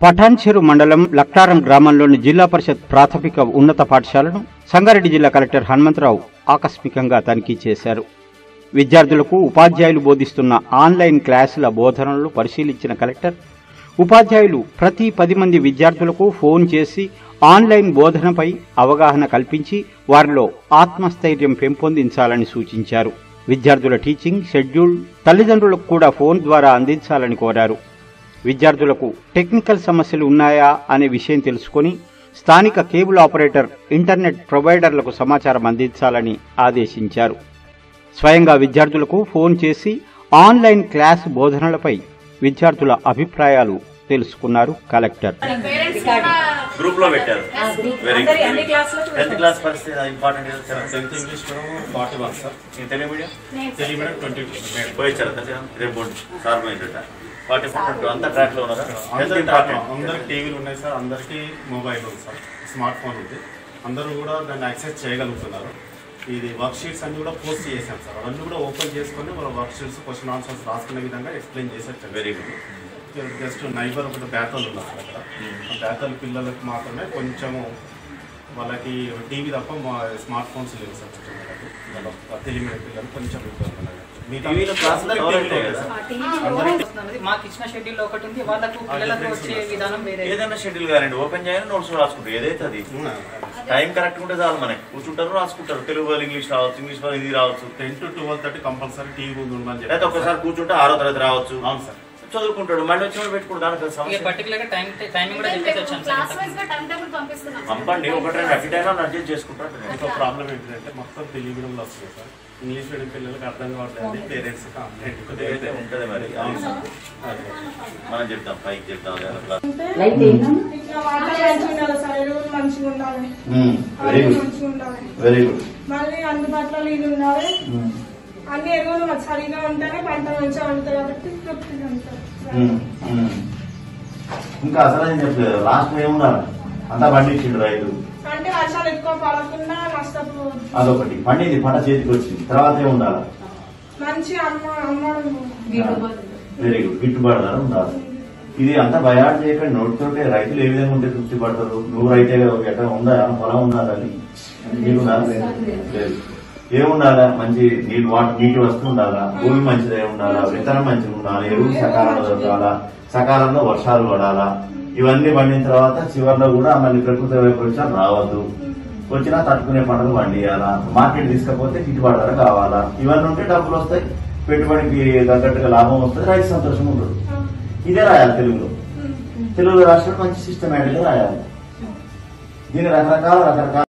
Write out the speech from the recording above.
పఠాన్చెరు మండలం లక్టారం గ్రామంలోని జిల్లా పరిషత్ ప్రాథమిక ఉన్నత పాఠశాలను సంగారెడ్డి జిల్లా కలెక్టర్ హనుమంతరావు ఆకస్మికంగా తనిఖీ చేశారు విద్యార్థులకు ఉపాధ్యాయులు బోధిస్తున్న ఆన్లైన్ క్లాసుల బోధనలు పరిశీలించిన కలెక్టర్ ఉపాధ్యాయులు ప్రతి పది మంది విద్యార్థులకు ఫోన్ చేసి ఆన్లైన్ బోధనపై అవగాహన కల్పించి వారిలో ఆత్మస్థైర్యం పెంపొందించాలని సూచించారు విద్యార్థుల టీచింగ్ షెడ్యూల్ తల్లిదండ్రులకు కూడా ఫోన్ ద్వారా అందించాలని కోరారు విద్యార్థులకు టెక్నికల్ సమస్యలు ఉన్నాయా అనే విషయం తెలుసుకొని స్థానిక కేబుల్ ఆపరేటర్ ఇంటర్నెట్ ప్రొవైడర్లకు సమాచారం అందించాలని ఆదేశించారు స్వయంగా విద్యార్థులకు ఫోన్ చేసి ఆన్లైన్ క్లాస్ బోధనలపై విద్యార్థుల అభిప్రాయాలు తెలుసుకున్నారు కలెక్టర్ పేరెంట్స్ కూడా గ్రూప్ లో పెట్టారు వెరీ అందరి అన్ని క్లాసులో టెన్త్ క్లాస్ పరిస్థితి important tenth English medium forty one sir Telugu medium Telugu medium twenty పోయించారు కదా రేపు బోర్డు సార్ పోయిందట ఫార్టీ ఫోర్ అంతా ట్రాక్ లో ఉన్నారా టెన్త్ ఇంపార్టెంట్ అందరికి టీవీలు ఉన్నాయి సార్ అందరికీ మొబైల్ ఉంది సార్ స్మార్ట్ ఫోన్ ఉంది అందరూ కూడా దాన్ని యాక్సెస్ చేయగలుగుతున్నారు ఇది వర్క్ షీట్స్ అన్ని కూడా పోస్ట్ చేసాం సార్ అవన్నీ కూడా ఓపెన్ చేసుకొని మన వర్క్ షీట్స్ క్వశ్చన్ ఆన్సర్స్ రాసుకునే విధంగా ఎక్స్ప్లెయిన్ చేసేది వెరీ గుడ్ జస్ట్ నైబర్ ఒకటి బ్యాతలు ఉన్నారు సార్ అక్కడ ఆ బ్యాతల్ పిల్లలకు మాత్రమే కొంచెము వాళ్ళకి టీవీ తప్ప మా స్మార్ట్ ఫోన్స్ లేవు సార్ వాళ్ళకి తెలియని పిల్లలు కొంచెం ఇబ్బంది ఉన్నారు. మిగతా టీవీలో క్లాసులు అందరికీ కవర్ టీవీలో అవుతాయి ఉంది కదా? సార్. అందరికీ వస్తున్నది మాకు ఇచ్చిన షెడ్యూల్ ఒకటి ఉంది వాళ్ళకు పిల్లలకు వచ్చే విధానం వేరే ఏదైనా షెడ్యూల్ కానివ్వండి ఓపెన్ చేయాలి నోట్స్ రాసుకుంటారు ఏదైతే అది టైం కరెక్ట్ ఉంటే చాలు మనకి కూర్చుంటారు రాసుకుంటారు తెలుగు వాళ్ళు ఇంగ్లీష్ రావచ్చు ఇంగ్లీష్ వాళ్ళు హిందీ రావచ్చు ten to twelve thirty compulsory TV ముందు ఉండమని లేకపోతే చెప్పి ఒక్కసారి కూర్చుంటే ఆరో తరగతి రావచ్చు అవును సార్ చదువుకుంటాడు మళ్ళీ వచ్చిన పెట్టుకుంటాడు దానికి ఇక సమస్య పర్టికులర్ గా టైం టైమింగ్ కూడా చెప్పేసి వచ్చాను క్లాస్ సార్ వైజ్ గా టైం టేబుల్ పంపిస్తున్నాం పంపండి ఒకటి రెండు అఫిట్ అయినా అడ్జస్ట్ చేసుకుంటాడు ఇంకో ప్రాబ్లం ఏంటంటే మొత్తం తెలుగు మీడియంలో వస్తుంది సార్ ఇంగ్లీష్ మీడియం పిల్లలకి అర్థం కావట్లేదు పేరెంట్స్ ఏదైతే ఉంటది మరి అవును సార్ అదే. మనం చెప్తాం పైకి చెప్తాం లేదా క్లాస్ ఇట్లా వాటర్ మంచిగా ఉండాలి సార్ ఎరువులు మంచిగా ఉండాలి వెరీ ఆయిల్ గుడ్ మంచిగా ఉండాలి వెరీ గుడ్ మళ్ళీ అందుబాటులో నీళ్ళు ఉండాలి అన్ని ఎరువులు మాకు సరిగా ఉంటేనే పంట మంచిగా ఉంటుంది కాబట్టి తృప్తిగా ఉంటుంది ఇంకా అసలు ఏం చెప్పలేదు లాస్ట్ ఏముండాలి అంతా పండించిండు రైతు అంటే వర్షాలు ఎక్కువ పడకుండా నష్టపోవద్దు అదొకటి పండింది పంట చేతికి వచ్చింది తర్వాత ఏముండాలి మంచి అమ్మ అమ్మడం వెరీ గుడ్ గిట్టుబాటు ధర ఉండాలి ఇది అంతా బయాడ్ చేయకండి నోటితోటే రైతులు ఏ విధంగా ఉంటే తృప్తి పడతారు నువ్వు రైతే ఎక్కడ ఉందా పొలం ఉండాలని నీకు లేదు ఏముండాలా మంచి నీళ్ళు వాటర్ నీటి వస్తూ ఉండాలా భూమి మంచిదే ఉండాలా విత్తనం మంచిగా ఉండాలి ఎరువులు సకాలంలో దొరకాలా సకాలంలో వర్షాలు పడాలా ఇవన్నీ పండిన తర్వాత చివరిలో కూడా మళ్ళీ ప్రకృతి వైపరీత్యాలు రావద్దు వచ్చినా తట్టుకునే పంటలు పండియాలా మార్కెట్ తీసుకపోతే గిట్టుబాటు ధర కావాలా ఇవన్నీ ఉంటే డబ్బులు వస్తాయి పెట్టుబడికి తగ్గట్టుగా లాభం వస్తుంది రైతు సంతోషం ఉండదు ఇదే రాయాలి తెలుగులో తెలుగులో రాసినప్పుడు మంచి సిస్టమేటిక్ గా రాయాలి దీని రకరకాల రకరకాల